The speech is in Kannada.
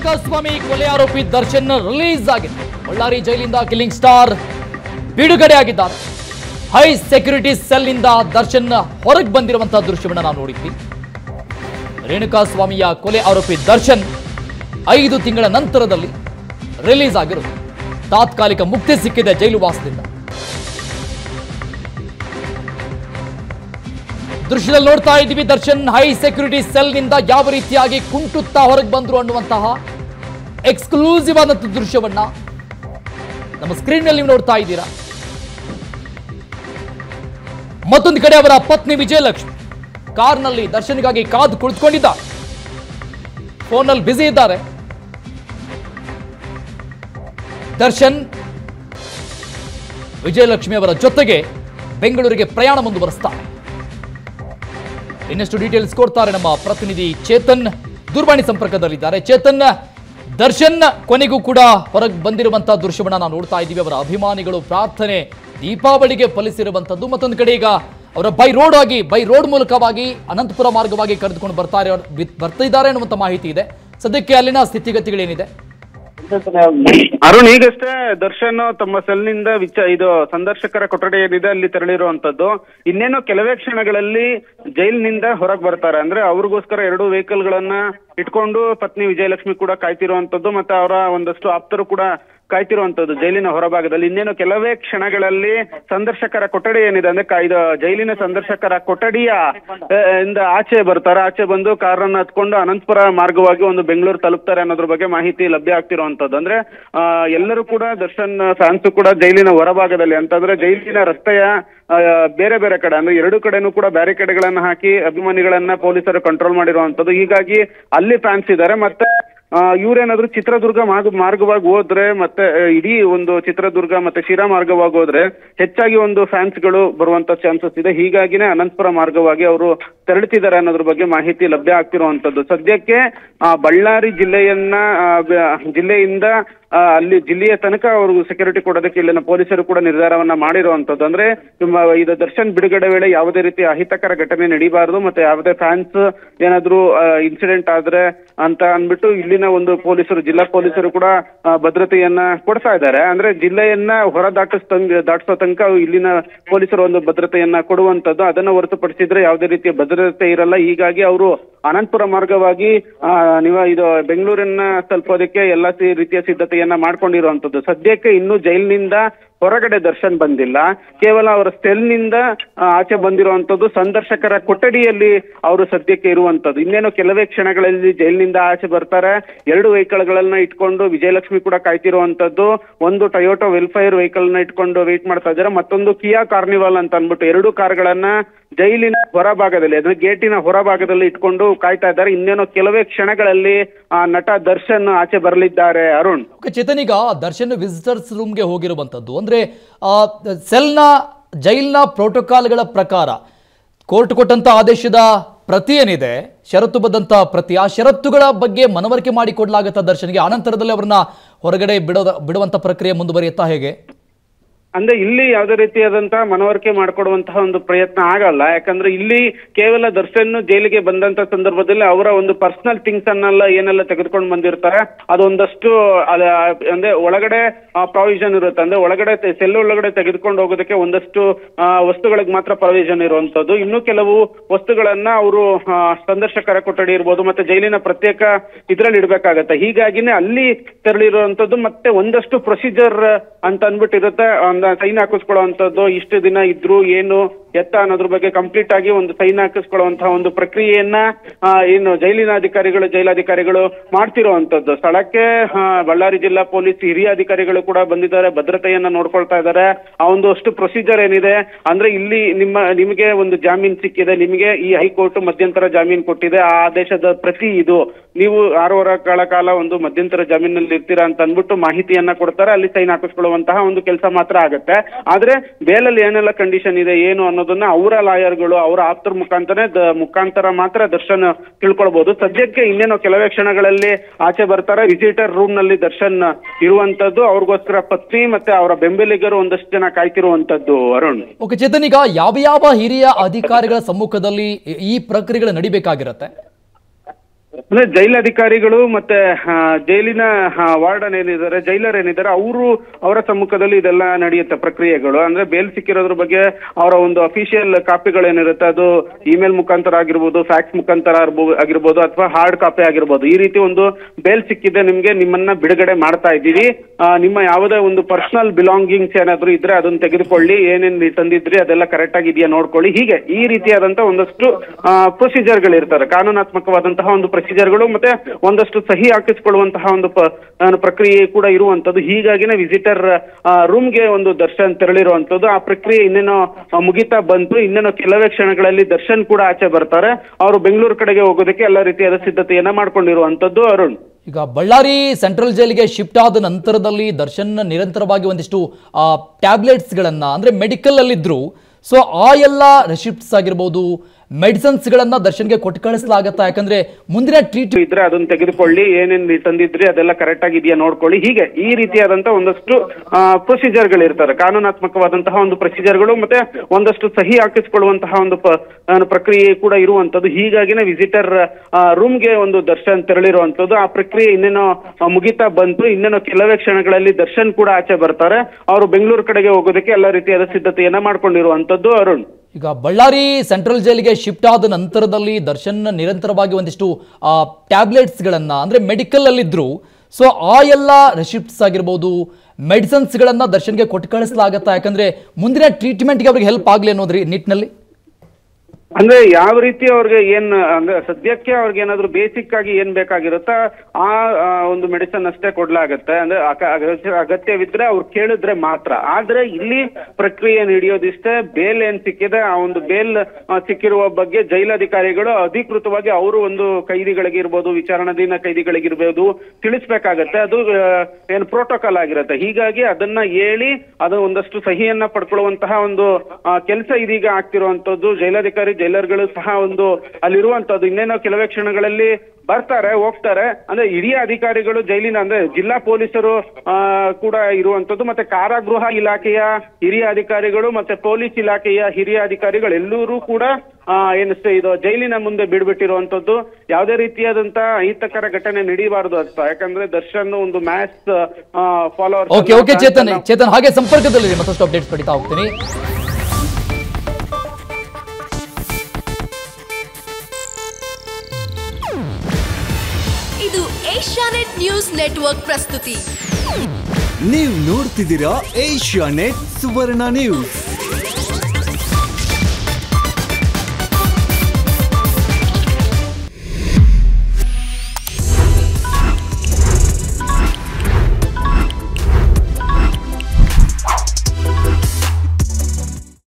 ರೇಣುಕಾಸ್ವಾಮಿ ಕೊಲೆ ಆರೋಪಿ ದರ್ಶನ್ ರಿಲೀಸ್ ಆಗಿದೆ ಬಳ್ಳಾರಿ ಜೈಲಿಂದ ಕಿಲ್ಲಿಂಗ್ ಸ್ಟಾರ್ ಬಿಡುಗಡೆ ಆಗಿದ್ದಾರೆ ಹೈ ಸೆಕ್ಯೂರಿಟಿ ಸೆಲ್ ನಿಂದ ದರ್ಶನ್ ಹೊರಗೆ ಬಂದಿರುವಂತಹ ದೃಶ್ಯವನ್ನ ನಾವು ನೋಡಿದ್ವಿ ರೇಣುಕಾಸ್ವಾಮಿಯ ಕೊಲೆ ಆರೋಪಿ ದರ್ಶನ್ ಐದು ತಿಂಗಳ ನಂತರದಲ್ಲಿ ರಿಲೀಸ್ ಆಗಿರೋದು ತಾತ್ಕಾಲಿಕ ಮುಕ್ತಿ ಸಿಕ್ಕಿದೆ ಜೈಲು ವಾಸದಿಂದ ದೃಶ್ಯದಲ್ಲಿ ನೋಡ್ತಾ ಇದ್ದೀವಿ ದರ್ಶನ್ ಹೈ ಸೆಕ್ಯೂರಿಟಿ ಸೆಲ್ ನಿಂದ ಯಾವ ರೀತಿಯಾಗಿ ಕುಂಟುತ್ತಾ ಹೊರಗೆ ಬಂದ್ರು ಅನ್ನುವಂತಹ ಎಕ್ಸ್ಕ್ಲೂಸಿವ್ ಆದಂತಹ ದೃಶ್ಯವನ್ನ ನಮ್ಮ ಸ್ಕ್ರೀನ್ ನಲ್ಲಿ ನೀವು ನೋಡ್ತಾ ಇದ್ದೀರಾ ಮತ್ತೊಂದು ಕಡೆ ಅವರ ಪತ್ನಿ ವಿಜಯಲಕ್ಷ್ಮಿ ಕಾರ್ನಲ್ಲಿ ದರ್ಶನ್ಗಾಗಿ ಕಾದು ಕುಳಿತುಕೊಂಡಿದ್ದಾರೆ ಫೋನಲ್ಲಿ ಬ್ಯುಸಿ ಇದ್ದಾರೆ ದರ್ಶನ್ ವಿಜಯಲಕ್ಷ್ಮಿ ಅವರ ಜೊತೆಗೆ ಬೆಂಗಳೂರಿಗೆ ಪ್ರಯಾಣ ಮುಂದುವರಿಸ್ತಾರೆ ಇನ್ನಷ್ಟು ಡೀಟೇಲ್ಸ್ ಕೊಡ್ತಾರೆ ನಮ್ಮ ಪ್ರತಿನಿಧಿ ಚೇತನ್ ದೂರವಾಣಿ ಸಂಪರ್ಕದಲ್ಲಿದ್ದಾರೆ ಚೇತನ್ ದರ್ಶನ್ ಕೊನೆಗೂ ಕೂಡ ಹೊರಗೆ ಬಂದಿರುವಂತಹ ದೃಶ್ಯವನ್ನ ನಾವು ನೋಡ್ತಾ ಇದ್ದೀವಿ ಅವರ ಅಭಿಮಾನಿಗಳು ಪ್ರಾರ್ಥನೆ ದೀಪಾವಳಿಗೆ ಫಲಿಸಿರುವಂತದ್ದು ಮತ್ತೊಂದು ಕಡೆ ಈಗ ಅವರ ಬೈ ರೋಡ್ ಆಗಿ ಬೈ ರೋಡ್ ಮೂಲಕವಾಗಿ ಅನಂತಪುರ ಮಾರ್ಗವಾಗಿ ಕರೆದುಕೊಂಡು ಬರ್ತಾರೆ ಬರ್ತಾ ಇದ್ದಾರೆ ಅನ್ನುವಂಥ ಮಾಹಿತಿ ಇದೆ ಸದ್ಯಕ್ಕೆ ಅಲ್ಲಿನ ಸ್ಥಿತಿಗತಿಗಳೇನಿದೆ ಅರುಣ್ ಈಗಷ್ಟೇ ದರ್ಶನ್ ತಮ್ಮ ಸೆಲ್ನಿಂದ ವಿಚ ಇದು ಸಂದರ್ಶಕರ ಕೊಠಡಿ ಏನಿದೆ ಅಲ್ಲಿ ತೆರಳಿರುವಂತದ್ದು ಇನ್ನೇನು ಕೆಲವೇ ಕ್ಷಣಗಳಲ್ಲಿ ಜೈಲಿನಿಂದ ಹೊರಗೆ ಬರ್ತಾರೆ ಅಂದ್ರೆ ಅವ್ರಿಗೋಸ್ಕರ ಎರಡು ವೆಹಿಕಲ್ ಗಳನ್ನ ಇಟ್ಕೊಂಡು ಪತ್ನಿ ವಿಜಯಲಕ್ಷ್ಮಿ ಕೂಡ ಕಾಯ್ತಿರುವಂತದ್ದು ಮತ್ತೆ ಅವರ ಒಂದಷ್ಟು ಆಪ್ತರು ಕೂಡ ಕಾಯ್ತಿರುವಂತದ್ದು ಜೈಲಿನ ಹೊರಭಾಗದಲ್ಲಿ ಇನ್ನೇನು ಕೆಲವೇ ಕ್ಷಣಗಳಲ್ಲಿ ಸಂದರ್ಶಕರ ಕೊಠಡಿ ಏನಿದೆ ಅಂದ್ರೆ ಕಾ- ಇದು ಜೈಲಿನ ಸಂದರ್ಶಕರ ಕೊಠಡಿಯ ಆ, ಇಂದ ಆಚೆ ಬರ್ತಾರೆ ಆಚೆ ಬಂದು ಕಾರನ್ನ ಹತ್ಕೊಂಡು ಅನಂತಪುರ ಮಾರ್ಗವಾಗಿ ಒಂದು ಬೆಂಗಳೂರು ತಲುಪ್ತಾರೆ ಅನ್ನೋದ್ರ ಬಗ್ಗೆ ಮಾಹಿತಿ ಲಭ್ಯ ಆಗ್ತಿರುವಂತದ್ದು ಅಂದ್ರೆ ಆ, ಎಲ್ಲರೂ ಕೂಡ ದರ್ಶನ್ ಫ್ಯಾನ್ಸ್ ಕೂಡ ಜೈಲಿನ ಹೊರಭಾಗದಲ್ಲಿ ಅಂತಂದ್ರೆ ಜೈಲಿನ ರಸ್ತೆಯ ಆ, ಬೇರೆ ಬೇರೆ ಕಡೆ ಅಂದ್ರೆ ಎರಡು ಕಡೆನೂ ಕೂಡ ಬ್ಯಾರಿಕೇಡ್ಗಳನ್ನ ಹಾಕಿ ಅಭಿಮಾನಿಗಳನ್ನ ಪೊಲೀಸರು ಕಂಟ್ರೋಲ್ ಮಾಡಿರುವಂತದ್ದು ಹೀಗಾಗಿ ಅಲ್ಲಿ ಫ್ಯಾನ್ಸ್ ಇದ್ದಾರೆ ಮತ್ತೆ ಆ, ಇವ್ರೇನಾದ್ರೂ ಚಿತ್ರದುರ್ಗ ಮಾರ್ಗ ಮಾರ್ಗವಾಗಿ ಹೋದ್ರೆ ಮತ್ತೆ ಆ, ಇಡೀ ಒಂದು ಚಿತ್ರದುರ್ಗ ಮತ್ತೆ ಶಿರಾ ಮಾರ್ಗವಾಗಿ ಹೋದ್ರೆ ಹೆಚ್ಚಾಗಿ ಒಂದು ಫ್ಯಾನ್ಸ್ ಗಳು ಬರುವಂತ ಚಾನ್ಸಸ್ ಇದೆ ಹೀಗಾಗಿನೇ ಅನಂತಪುರ ಮಾರ್ಗವಾಗಿ ಅವರು ತೆರಳುತ್ತಿದ್ದಾರೆ ಅನ್ನೋದ್ರ ಬಗ್ಗೆ ಮಾಹಿತಿ ಲಭ್ಯ ಆಗ್ತಿರುವಂತದ್ದು ಸದ್ಯಕ್ಕೆ ಆ, ಬಳ್ಳಾರಿ ಜಿಲ್ಲೆಯನ್ನ ಆ, ಬ- ಜಿಲ್ಲೆಯಿಂದ ಆ, ಅಲ್ಲಿ ಜಿಲ್ಲೆಯ ತನಕ ಅವರು ಸೆಕ್ಯೂರಿಟಿ ಕೊಡೋದಕ್ಕೆ ಇಲ್ಲಿನ ಪೊಲೀಸರು ಕೂಡ ನಿರ್ಧಾರವನ್ನ ಮಾಡಿರುವಂತದ್ದು ಅಂದ್ರೆ ನಿಮ್ಮ ಇದು ದರ್ಶನ್ ಬಿಡುಗಡೆ ವೇಳೆ ಯಾವುದೇ ರೀತಿ ಅಹಿತಕರ ಘಟನೆ ನಡೀಬಾರದು ಮತ್ತೆ ಯಾವುದೇ ಫ್ಯಾನ್ಸ್ ಏನಾದ್ರೂ ಇನ್ಸಿಡೆಂಟ್ ಆದ್ರೆ ಅಂತ ಅಂದ್ಬಿಟ್ಟು ಇಲ್ಲಿನ ಒಂದು ಪೊಲೀಸರು ಜಿಲ್ಲಾ ಪೊಲೀಸರು ಕೂಡ ಆ, ಭದ್ರತೆಯನ್ನ ಕೊಡ್ತಾ ಇದ್ದಾರೆ ಅಂದ್ರೆ ಜಿಲ್ಲೆಯನ್ನ ಹೊರ ದಾಟಿಸ್ತಂಗ ದಾಟಿಸೋ ತನಕ ಇಲ್ಲಿನ ಪೊಲೀಸರು ಒಂದು ಭದ್ರತೆಯನ್ನ ಕೊಡುವಂತದ್ದು ಅದನ್ನ ಹೊರತುಪಡಿಸಿದ್ರೆ ಯಾವುದೇ ರೀತಿಯ ಭದ್ರತೆ ಇರಲ್ಲ ಹೀಗಾಗಿ ಅವರು ಅನಂತಪುರ ಮಾರ್ಗವಾಗಿ ಆ, ನೀವು ಇದು ಬೆಂಗಳೂರನ್ನ ತಲುಪೋದಕ್ಕೆ ಎಲ್ಲ ಸಿ- ರೀತಿಯ ಸಿದ್ಧತೆಯನ್ನ ಮಾಡ್ಕೊಂಡಿರುವಂತದ್ದು ಸದ್ಯಕ್ಕೆ ಇನ್ನು ಜೈಲಿನಿಂದ ಹೊರಗಡೆ ದರ್ಶನ್ ಬಂದಿಲ್ಲ ಕೇವಲ ಅವರ ಸೆಲ್ನಿಂದ ಆ, ಆಚೆ ಬಂದಿರುವಂತದ್ದು ಸಂದರ್ಶಕರ ಕೊಠಡಿಯಲ್ಲಿ ಅವರು ಸದ್ಯಕ್ಕೆ ಇರುವಂತದ್ದು ಇನ್ನೇನು ಕೆಲವೇ ಕ್ಷಣಗಳಲ್ಲಿ ಜೈಲಿನಿಂದ ಆಚೆ ಬರ್ತಾರೆ ಎರಡು ವೆಹಿಕಲ್ ಗಳನ್ನ ಇಟ್ಕೊಂಡು ವಿಜಯಲಕ್ಷ್ಮಿ ಕೂಡ ಕಾಯ್ತಿರುವಂತದ್ದು ಒಂದು ಟೊಯೋಟೋ ವೆಲ್ಫೇರ್ ವೆಹಿಕಲ್ ನ ಇಟ್ಕೊಂಡು ವೇಟ್ ಮಾಡ್ತಾ ಇದ್ದಾರೆ ಮತ್ತೊಂದು ಕಿಯಾ ಕಾರ್ನಿವಲ್ ಅಂತ ಅಂದ್ಬಿಟ್ಟು ಎರಡು ಕಾರ್ಗಳನ್ನ ಜೈಲಿನ ಹೊರಭಾಗದಲ್ಲಿ ಅಂದ್ರೆ ಗೇಟಿನ ಹೊರಭಾಗದಲ್ಲಿ ಇಟ್ಕೊಂಡು ಕಾಯ್ತಾ ಇದ್ದಾರೆ ಇನ್ನೇನು ಕೆಲವೇ ಕ್ಷಣಗಳಲ್ಲಿ ಆ ನಟ ದರ್ಶನ್ ಆಚೆ ಬರಲಿದ್ದಾರೆ ಅರುಣ್ ಓಕೆ ಚೇತನ್ ಈಗ ದರ್ಶನ್ ವಿಸಿಟರ್ಸ್ ರೂಮ್ಗೆ ಹೋಗಿರುವಂಥದ್ದು ಅಂದರೆ ಸೆಲ್ನ ಜೈಲ್ನ ಪ್ರೋಟೋಕಾಲ್ಗಳ ಪ್ರಕಾರ ಕೋರ್ಟ್ ಕೊಟ್ಟಂತ ಆದೇಶದ ಪ್ರತಿ ಏನಿದೆ ಷರತ್ತುಬದ್ದಂಥ ಪ್ರತಿ ಆ ಷರತ್ತುಗಳ ಬಗ್ಗೆ ಮನವರಿಕೆ ಮಾಡಿಕೊಡ್ಲಾಗತ್ತ ದರ್ಶನ್ಗೆ ಆನಂತರದಲ್ಲಿ ಅವ್ರನ್ನ ಹೊರಗಡೆ ಬಿಡೋದ ಬಿಡುವಂಥ ಪ್ರಕ್ರಿಯೆ ಮುಂದುವರಿಯುತ್ತಾ ಹೇಗೆ ಅಂದ್ರೆ ಇಲ್ಲಿ ಯಾವುದೇ ರೀತಿಯಾದಂತಹ ಮನವರಿಕೆ ಮಾಡ್ಕೊಡುವಂತಹ ಒಂದು ಪ್ರಯತ್ನ ಆಗಲ್ಲ ಯಾಕಂದ್ರೆ ಇಲ್ಲಿ ಕೇವಲ ದರ್ಶನ್ ಜೈಲಿಗೆ ಬಂದಂತ ಸಂದರ್ಭದಲ್ಲಿ ಅವರ ಒಂದು ಪರ್ಸನಲ್ ಥಿಂಗ್ಸ್ ಅನ್ನೆಲ್ಲ ಏನೆಲ್ಲ ತೆಗೆದುಕೊಂಡು ಬಂದಿರ್ತಾರೆ ಅದೊಂದಷ್ಟು ಅದ ಅಂದ್ರೆ ಒಳಗಡೆ ಪ್ರಾವಿಷನ್ ಇರುತ್ತೆ ಅಂದ್ರೆ ಒಳಗಡೆ ಸೆಲ್ ಒಳಗಡೆ ತೆಗೆದುಕೊಂಡು ಹೋಗೋದಕ್ಕೆ ಒಂದಷ್ಟು ಆ, ವಸ್ತುಗಳಿಗೆ ಮಾತ್ರ ಪ್ರಾವಿಷನ್ ಇರುವಂತದ್ದು ಇನ್ನು ಕೆಲವು ವಸ್ತುಗಳನ್ನ ಅವರು ಸಂದರ್ಶಕರ ಕೊಠಡಿ ಇರ್ಬೋದು ಮತ್ತೆ ಜೈಲಿನ ಪ್ರತ್ಯೇಕ ಇದ್ರಲ್ಲಿ ಇಡ್ಬೇಕಾಗತ್ತೆ ಹೀಗಾಗಿನೇ ಅಲ್ಲಿ ತೆರಳಿರುವಂತದ್ದು ಮತ್ತೆ ಒಂದಷ್ಟು ಪ್ರೊಸೀಜರ್ ಅಂತ ಅಂದ್ಬಿಟ್ಟಿರುತ್ತೆ ಒಂದು ಸೈನ್ ಹಾಕಿಸ್ಕೊಳ್ಳುವಂಥದ್ದು ಇಷ್ಟು ದಿನ ಇದ್ರು ಏನು ಎತ್ತ ಅನ್ನೋದ್ರ ಬಗ್ಗೆ ಕಂಪ್ಲೀಟ್ ಆಗಿ ಒಂದು ಸೈನ್ ಹಾಕಿಸ್ಕೊಳ್ಳುವಂತಹ ಒಂದು ಪ್ರಕ್ರಿಯೆಯನ್ನ ಆ, ಏನು ಜೈಲಿನ ಅಧಿಕಾರಿಗಳು ಜೈಲಾಧಿಕಾರಿಗಳು ಮಾಡ್ತಿರುವಂತದ್ದು ಸ್ಥಳಕ್ಕೆ ಆ, ಬಳ್ಳಾರಿ ಜಿಲ್ಲಾ ಪೊಲೀಸ್ ಹಿರಿಯ ಅಧಿಕಾರಿಗಳು ಕೂಡ ಬಂದಿದ್ದಾರೆ ಭದ್ರತೆಯನ್ನ ನೋಡ್ಕೊಳ್ತಾ ಇದ್ದಾರೆ ಆ ಒಂದು ಅಷ್ಟು ಪ್ರೊಸೀಜರ್ ಏನಿದೆ ಅಂದ್ರೆ ಇಲ್ಲಿ ನಿಮ್ಮ ನಿಮಗೆ ಒಂದು ಜಾಮೀನ್ ಸಿಕ್ಕಿದೆ ನಿಮಗೆ ಈ ಹೈಕೋರ್ಟ್ ಮಧ್ಯಂತರ ಜಾಮೀನ್ ಕೊಟ್ಟಿದೆ ಆ ಆದೇಶದ ಪ್ರತಿ ಇದು ನೀವು ಆರು ವಾರಗಳ ಕಾಲ ಒಂದು ಮಧ್ಯಂತರ ಜಾಮೀನಲ್ಲಿ ಇರ್ತೀರಾ ಅಂತ ಅಂದ್ಬಿಟ್ಟು ಮಾಹಿತಿಯನ್ನ ಕೊಡ್ತಾರೆ ಅಲ್ಲಿ ಸೈನ್ ಹಾಕಿಸ್ಕೊಳ್ಳುವಂತಹ ಒಂದು ಕೆಲಸ ಮಾತ್ರ ಆಗುತ್ತೆ ಆದ್ರೆ ಬೇಲಲ್ಲಿ ಏನೆಲ್ಲ ಕಂಡೀಷನ್ ಇದೆ ಏನು ಅನ್ನೋದನ್ನ ಅವರ ಲಾಯರ್ಗಳು ಅವರ ಆಪ್ತರ ಮುಖಾಂತರ ಮುಖಾಂತರ ಮಾತ್ರ ದರ್ಶನ್ ತಿಳ್ಕೊಳ್ಬಹುದು ಸದ್ಯಕ್ಕೆ ಇನ್ನೇನೋ ಕೆಲವೇ ಕ್ಷಣಗಳಲ್ಲಿ ಆಚೆ ಬರ್ತಾರೆ ವಿಸಿಟರ್ ರೂಮ್ ನಲ್ಲಿ ದರ್ಶನ್ ಇರುವಂತದ್ದು ಅವ್ರಿಗೋಸ್ಕರ ಪತ್ನಿ ಮತ್ತೆ ಅವರ ಬೆಂಬಲಿಗರು ಒಂದಷ್ಟು ಜನ ಕಾಯ್ತಿರುವಂತದ್ದು ಅರುಣ್ ಓಕೆ ಚೇತನ್ ಈಗ ಯಾವ ಯಾವ ಹಿರಿಯ ಅಧಿಕಾರಿಗಳ ಸಮ್ಮುಖದಲ್ಲಿ ಈ- ಈ ಪ್ರಕ್ರಿಯೆಗಳು ನಡಿಬೇಕಾಗಿರತ್ತೆ ಅಂದ್ರೆ ಜೈಲ್ ಅಧಿಕಾರಿಗಳು ಮತ್ತೆ ಆ, ಜೈಲಿನ ವಾರ್ಡನ್ ಏನಿದ್ದಾರೆ ಜೈಲರ್ ಏನಿದ್ದಾರೆ ಅವರು ಅವರ ಸಮ್ಮುಖದಲ್ಲಿ ಇದೆಲ್ಲ ನಡೆಯುತ್ತೆ ಪ್ರಕ್ರಿಯೆಗಳು ಅಂದ್ರೆ ಬೇಲ್ ಸಿಕ್ಕಿರೋದ್ರ ಬಗ್ಗೆ ಅವರ ಒಂದು ಅಫಿಷಿಯಲ್ ಕಾಪಿಗಳೇನಿರುತ್ತೆ ಅದು ಇಮೇಲ್ ಮುಖಾಂತರ ಆಗಿರ್ಬೋದು ಫ್ಯಾಕ್ಸ್ ಮುಖಾಂತರ ಆಗ್ಬೋ- ಆಗಿರ್ಬೋದು ಅಥವಾ ಹಾರ್ಡ್ ಕಾಪಿ ಆಗಿರ್ಬೋದು ಈ ರೀತಿ ಒಂದು ಬೇಲ್ ಸಿಕ್ಕಿದೆ ನಿಮ್ಗೆ ನಿಮ್ಮನ್ನ ಬಿಡುಗಡೆ ಮಾಡ್ತಾ ಇದ್ದೀವಿ ಆ, ನಿಮ್ಮ ಯಾವುದೇ ಒಂದು ಪರ್ಸನಲ್ ಬಿಲಾಂಗಿಂಗ್ಸ್ ಏನಾದ್ರು ಇದ್ರೆ ಅದನ್ನ ತೆಗೆದುಕೊಳ್ಳಿ ಏನೇನ್ ನೀವು ತಂದಿದ್ರಿ ಅದೆಲ್ಲ ಕರೆಕ್ಟ್ ಆಗಿದೆಯಾ ನೋಡ್ಕೊಳ್ಳಿ ಹೀಗೆ ಈ ರೀತಿಯಾದಂತ ಒಂದಷ್ಟು ಪ್ರೊಸೀಜರ್ಗಳು ಇರ್ತಾರೆ ಕಾನೂನಾತ್ಮಕವಾದಂತಹ ಒಂದು ಪ್ರೊಸೀಜರ್ಗಳು ಮತ್ತೆ ಒಂದಷ್ಟು ಸಹಿ ಹಾಕಿಸ್ಕೊಳ್ಳುವಂತಹ ಒಂದು ಪ- ಆ, ಪ್ರಕ್ರಿಯೆ ಕೂಡ ಇರುವಂತದ್ದು ಹೀಗಾಗಿನೇ ವಿಸಿಟರ್ ರೂಮ್ಗೆ ಒಂದು ದರ್ಶನ್ ತೆರಳಿರುವಂತದ್ದು ಆ ಪ್ರಕ್ರಿಯೆ ಇನ್ನೇನೋ ಆ, ಮುಗಿತಾ ಬಂತು ಇನ್ನೇನೋ ಕೆಲವೇ ಕ್ಷಣಗಳಲ್ಲಿ ದರ್ಶನ್ ಕೂಡ ಆಚೆ ಬರ್ತಾರೆ ಅವರು ಬೆಂಗಳೂರು ಕಡೆಗೆ ಹೋಗೋದಕ್ಕೆ ಎಲ್ಲ ರೀತಿಯಾದ ಸಿದ್ಧತೆಯನ್ನ ಮಾಡ್ಕೊಂಡಿರುವಂತದ್ದು ಅರುಣ್ ಈಗ ಬಳ್ಳಾರಿ ಸೆಂಟ್ರಲ್ ಜೈಲಿಗೆ ಶಿಫ್ಟ್ ಆದ ನಂತರದಲ್ಲಿ ದರ್ಶನ್ ನಿರಂತರವಾಗಿ ಒಂದಿಷ್ಟು ಟ್ಯಾಬ್ಲೆಟ್ಸ್ಗಳನ್ನು ಅಂದರೆ ಮೆಡಿಕಲಲ್ಲಿದ್ದರು ಸೊ ಆ ಎಲ್ಲ ರೆಸಿಪ್ಟ್ಸ್ ಆಗಿರ್ಬೋದು ಮೆಡಿಸನ್ಸ್ಗಳನ್ನು ದರ್ಶನ್ಗೆ ಕೊಟ್ಟು ಕಳಿಸಲಾಗತ್ತಾ ಯಾಕಂದ್ರೆ ಮುಂದಿನ ಟ್ರೀಟ್ ಇದ್ರೆ ಅದನ್ನ ತೆಗೆದುಕೊಳ್ಳಿ ಏನೇನ್ ನೀವು ತಂದಿದ್ರಿ ಅದೆಲ್ಲ ಕರೆಕ್ಟ್ ಆಗಿದೆಯಾ ನೋಡ್ಕೊಳ್ಳಿ ಹೀಗೆ ಈ ರೀತಿಯಾದಂತ ಒಂದಷ್ಟು ಪ್ರೊಸೀಜರ್ಗಳು ಇರ್ತಾರೆ ಕಾನೂನಾತ್ಮಕವಾದಂತಹ ಒಂದು ಪ್ರೊಸೀಜರ್ಗಳು ಮತ್ತೆ ಒಂದಷ್ಟು ಸಹಿ ಹಾಕಿಸ್ಕೊಳ್ಳುವಂತಹ ಒಂದು ಪ- ಆ, ಪ್ರಕ್ರಿಯೆ ಕೂಡ ಇರುವಂತದ್ದು ಹೀಗಾಗಿನೇ ವಿಸಿಟರ್ ರೂಮ್ಗೆ ಒಂದು ದರ್ಶನ್ ತೆರಳಿರುವಂತದ್ದು ಆ ಪ್ರಕ್ರಿಯೆ ಇನ್ನೇನೋ ಆ, ಮುಗಿತಾ ಬಂತು ಇನ್ನೇನೋ ಕೆಲವೇ ಕ್ಷಣಗಳಲ್ಲಿ ದರ್ಶನ್ ಕೂಡ ಆಚೆ ಬರ್ತಾರೆ ಅವರು ಬೆಂಗಳೂರು ಕಡೆಗೆ ಹೋಗೋದಕ್ಕೆ ಎಲ್ಲ ರೀತಿಯಾದ ಸಿದ್ಧತೆಯನ್ನ ಮಾಡ್ಕೊಂಡಿರುವಂತದ್ದು ಅರುಣ್ ಈಗ ಬಳ್ಳಾರಿ ಸೆಂಟ್ರಲ್ ಜೈಲಿಗೆ ಶಿಫ್ಟ್ ಆದ ನಂತರದಲ್ಲಿ ದರ್ಶನ್ ನಿರಂತರವಾಗಿ ಒಂದಿಷ್ಟು ಟ್ಯಾಬ್ಲೆಟ್ಸ್ಗಳನ್ನು ಅಂದರೆ ಮೆಡಿಕಲಲ್ಲಿದ್ದರು ಸೊ ಆ ಎಲ್ಲ ರೆಸಿಪ್ಟ್ಸ್ ಆಗಿರ್ಬೋದು ಮೆಡಿಸನ್ಸ್ಗಳನ್ನು ದರ್ಶನ್ಗೆ ಕೊಟ್ಟು ಕಳಿಸಲಾಗತ್ತಾ ಯಾಕಂದ್ರೆ ಮುಂದಿನ ಟ್ರೀಟ್ಮೆಂಟ್ಗೆ ಅವ್ರಿಗೆ ಹೆಲ್ಪ್ ಆಗಲಿ ಅನ್ನೋದ್ರಿ ನಿಟ್ಟಿನಲ್ಲಿ ಅಂದ್ರೆ ಯಾವ ರೀತಿ ಅವ್ರಿಗೆ ಏನ್ ಅಂದ್ರೆ ಸದ್ಯಕ್ಕೆ ಅವ್ರಿಗೆ ಏನಾದ್ರು ಬೇಸಿಕ್ ಆಗಿ ಏನ್ ಬೇಕಾಗಿರುತ್ತೋ ಆ ಆ, ಒಂದು ಮೆಡಿಸನ್ ಅಷ್ಟೇ ಕೊಡ್ಲಾಗತ್ತೆ ಅಂದ್ರೆ ಅಕ- ಅಗತ್ಯ- ಅಗತ್ಯವಿದ್ರೆ ಅವ್ರು ಕೇಳಿದ್ರೆ ಮಾತ್ರ ಆದ್ರೆ ಇಲ್ಲಿ ಪ್ರಕ್ರಿಯೆ ನಡೆಯೋದಿಷ್ಟೇ ಬೇಲ್ ಏನ್ ಸಿಕ್ಕಿದೆ ಆ ಒಂದು ಬೇಲ್ ಆ, ಸಿಕ್ಕಿರುವ ಬಗ್ಗೆ ಜೈಲಾಧಿಕಾರಿಗಳು ಅಧಿಕೃತವಾಗಿ ಅವರು ಒಂದು ಕೈದಿಗಳಿಗಿರ್ಬೋದು ವಿಚಾರಣಾಧೀನ ಕೈದಿಗಳಿಗಿರ್ಬೋದು ತಿಳಿಸ್ಬೇಕಾಗತ್ತೆ ಅದು ಆ, ಏನು ಪ್ರೋಟೋಕಾಲ್ ಆಗಿರುತ್ತೆ ಹೀಗಾಗಿ ಅದನ್ನ ಹೇಳಿ ಅದು ಒಂದಷ್ಟು ಸಹಿಯನ್ನ ಪಡ್ಕೊಳ್ಳುವಂತಹ ಒಂದು ಕೆಲಸ ಇದೀಗ ಆಗ್ತಿರುವಂತದ್ದು ಜೈಲಾಧಿಕಾರಿ ಜೈಲರ್ಗಳು ಸಹ ಒಂದು ಅಲ್ಲಿರುವಂತದ್ದು ಇನ್ನೇನೋ ಕೆಲವೇ ಕ್ಷಣಗಳಲ್ಲಿ ಬರ್ತಾರೆ ಹೋಗ್ತಾರೆ ಅಂದ್ರೆ ಹಿರಿಯ ಅಧಿಕಾರಿಗಳು ಜೈಲಿನ ಅಂದ್ರೆ ಜಿಲ್ಲಾ ಪೊಲೀಸರು ಆ, ಕೂಡ ಇರುವಂತದ್ದು ಮತ್ತೆ ಕಾರಾಗೃಹ ಇಲಾಖೆಯ ಹಿರಿಯ ಅಧಿಕಾರಿಗಳು ಮತ್ತೆ ಪೊಲೀಸ್ ಇಲಾಖೆಯ ಹಿರಿಯ ಅಧಿಕಾರಿಗಳು ಎಲ್ಲರೂ ಕೂಡ ಆ, ಏನು ಸ- ಇದು ಜೈಲಿನ ಮುಂದೆ ಬಿಡ್ಬಿಟ್ಟಿರುವಂತದ್ದು ಯಾವುದೇ ರೀತಿಯಾದಂತ ಅಹಿತಕರ ಘಟನೆ ನಡೀಬಾರದು ಅಂತ ಯಾಕಂದ್ರೆ ದರ್ಶನ್ ಒಂದು match follower okay okay Chetan Chetan ಹಾಗೆ ಸಂಪರ್ಕದಲ್ಲಿ ಮತ್ತಷ್ಟು ಅಪ್ಡೇಟ್ಸ್ ಪಡಿತಾ ಹೋಗ್ತೀನಿ ಇದು ಏಷ್ಯಾನೆಟ್ ನ್ಯೂಸ್ ನೆಟ್ವರ್ಕ್ ಪ್ರಸ್ತುತಿ ನೀವು ನೋಡ್ತಿದ್ದೀರಾ ಏಷ್ಯಾ ನೆಟ್ ಸುವರ್ಣ ನ್ಯೂಸ್